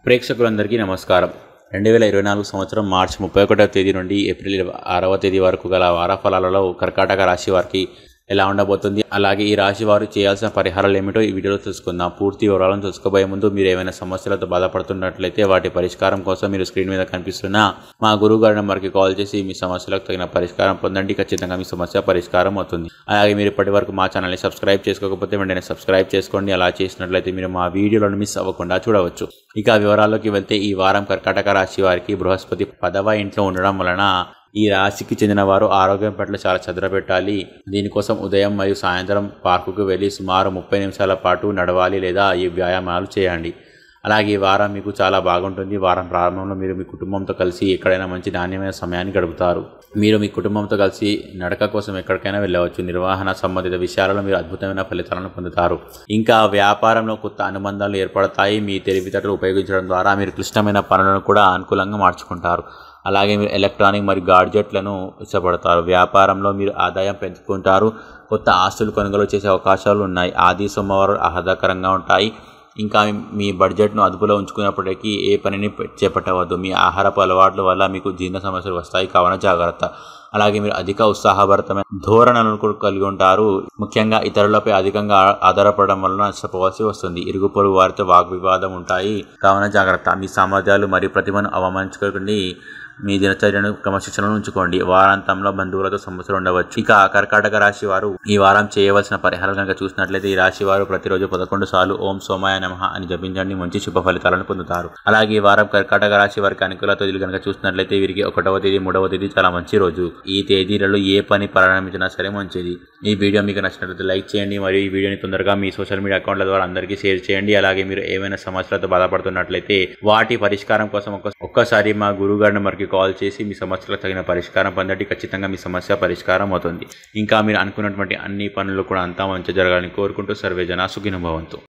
ప్రేక్షకులందరికీ నమస్కారం రెండు వేల ఇరవై నాలుగు సంవత్సరం మార్చి ముప్పై ఒకటవ తేదీ నుండి ఏప్రిల్ ఆరవ తేదీ వరకు గల వారఫలాలలో కర్కాటక రాశి వారికి ఎలా ఉండబోతుంది అలాగే ఈ రాశి వారు చేయాల్సిన పరిహారాలు ఏమిటో ఈ వీడియోలో తెలుసుకుందాం పూర్తి వివరాలను తెలుసుకోబోయే ముందు మీరు ఏమైనా సమస్యలతో బాధపడుతున్నట్లయితే వాటి పరిష్కారం కోసం మీరు స్క్రీన్ మీద కనిపిస్తున్న మా గురువు గారి నెంబర్కి కాల్ చేసి మీ సమస్యలకు తగిన పరిష్కారం పొందండి ఖచ్చితంగా మీ సమస్య పరిష్కారం అవుతుంది అలాగే మీరు ఇప్పటి వరకు మా ఛానల్ని సబ్స్క్రైబ్ చేసుకోకపోతే వెంటనే సబ్స్క్రైబ్ చేసుకోండి అలా చేసినట్లయితే మీరు మా వీడియోలను మిస్ అవ్వకుండా చూడవచ్చు ఇక వివరాల్లోకి వెళ్తే ఈ వారం కర్కాటక రాశి వారికి బృహస్పతి పదవ ఇంట్లో ఉండడం వలన ఈ రాశికి చెందిన వారు ఆరోగ్యం పట్ల చాలా శ్రద్ధ పెట్టాలి దీనికోసం ఉదయం మరియు సాయంత్రం పార్కుకు వెళ్ళి సుమారు ముప్పై నిమిషాల పాటు నడవాలి లేదా ఈ వ్యాయామాలు చేయండి అలాగే ఈ వారం మీకు చాలా బాగుంటుంది వారం ప్రారంభంలో మీరు మీ కుటుంబంతో కలిసి ఎక్కడైనా మంచి నాణ్యమైన సమయాన్ని గడుపుతారు మీరు మీ కుటుంబంతో కలిసి నడక కోసం ఎక్కడికైనా వెళ్ళవచ్చు నిర్వహణ సంబంధిత విషయాలలో మీరు అద్భుతమైన ఫలితాలను పొందుతారు ఇంకా వ్యాపారంలో కొత్త అనుబంధాలు ఏర్పడతాయి మీ తెలివితేటలు ఉపయోగించడం ద్వారా మీరు క్లిష్టమైన పనులను కూడా అనుకూలంగా మార్చుకుంటారు అలాగే మీరు ఎలక్ట్రానిక్ మరియు గాడ్జెట్లను ఇష్టపడతారు వ్యాపారంలో మీరు ఆదాయం పెంచుకుంటారు కొత్త ఆస్తులు కొనుగోలు చేసే అవకాశాలు ఉన్నాయి ఆది సోమవారం ఆహ్లాదకరంగా ఉంటాయి ఇంకా మీ బడ్జెట్ను అదుపులో ఉంచుకున్నప్పటికీ ఏ పనిని చేపట్టవద్దు మీ ఆహారపు అలవాట్ల వల్ల మీకు జీర్ణ సమస్యలు వస్తాయి కావున జాగ్రత్త అలాగే మీరు అధిక ఉత్సాహభరితమైన ధోరణులను కూడా కలిగి ఉంటారు ముఖ్యంగా ఇతరులపై అధికంగా ఆధారపడడం వలన నష్టపోవాల్సి వస్తుంది ఇరుగు పొరుగు వారితో వాగ్వివాదం ఉంటాయి కావున జాగ్రత్త మీ సామర్థ్యాలు మరియు ప్రతిభను అవమానించుకోకండి మీ దినచర్యను క్రమశిక్షణను ఉంచుకోండి వారాంతంలో బంధువులతో సమస్యలు ఉండవచ్చు ఇక కర్కాటక రాశి వారు ఈ వారం చేయవలసిన పరిహారం కనుక చూసినట్లయితే ఈ రాశి వారు ప్రతిరోజు పదకొండు సార్లు ఓం సోమాయ నమః అని జపించండి మంచి శుభ ఫలితాలను పొందుతారు అలాగే ఈ వారం కర్కాటక రాశి వారికి అనుకూల తేదీలు కనుక చూసినట్లయితే వీరికి ఒకటవ తేదీ మూడవ తేదీ చాలా మంచి రోజు ఈ తేదీలలో ఏ పని ప్రారంభించినా సరే మంచిది ఈ వీడియో మీకు నచ్చినట్లయితే లైక్ చేయండి మరియు ఈ వీడియోని తొందరగా మీ సోషల్ మీడియా అకౌంట్ల ద్వారా అందరికీ షేర్ చేయండి అలాగే మీరు ఏమైనా సమస్యలతో బాధపడుతున్నట్లయితే వాటి పరిష్కారం కోసం ఒక్క ఒక్కసారి మా గురువు గారి నెంబర్కి కాల్ చేసి మీ సమస్యలకు తగిన పరిష్కారం పొందండి ఖచ్చితంగా మీ సమస్య పరిష్కారం అవుతుంది ఇంకా మీరు అనుకున్నటువంటి అన్ని పనులు కూడా అంతా మంచి జరగాలని కోరుకుంటూ సర్వే జన సుఖినుభవంతు